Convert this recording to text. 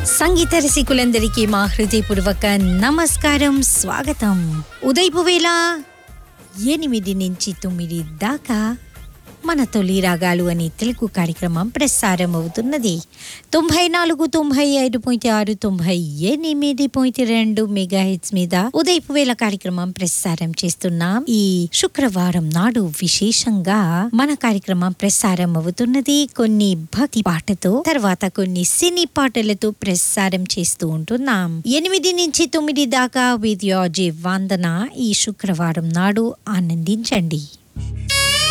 సంగీత రసికులందరికీ మా హృదయపూర్వక నమస్కారం స్వాగతం ఉదయపు వేళ ఎనిమిది నుంచి తొమ్మిది దాకా మన తొలి రాగాలు అని తెలుగు కార్యక్రమం ప్రసారం అవుతున్నది తొంభై నాలుగు తొంభై ఐదు పాయింట్ ఆరు తొంభై ఎనిమిది పాయింట్ రెండు మెగా హిట్స్ మీద ఉదయపు వేళ కార్యక్రమం ప్రసారం చేస్తున్నాం ఈ శుక్రవారం నాడు విశేషంగా మన కార్యక్రమం ప్రసారం అవుతున్నది కొన్ని భక్తి పాటతో తర్వాత కొన్ని సినీ పాటలతో ప్రసారం చేస్తూ ఉంటున్నాం ఎనిమిది నుంచి తొమ్మిది దాకా విద్యాజీ వందన ఈ శుక్రవారం నాడు ఆనందించండి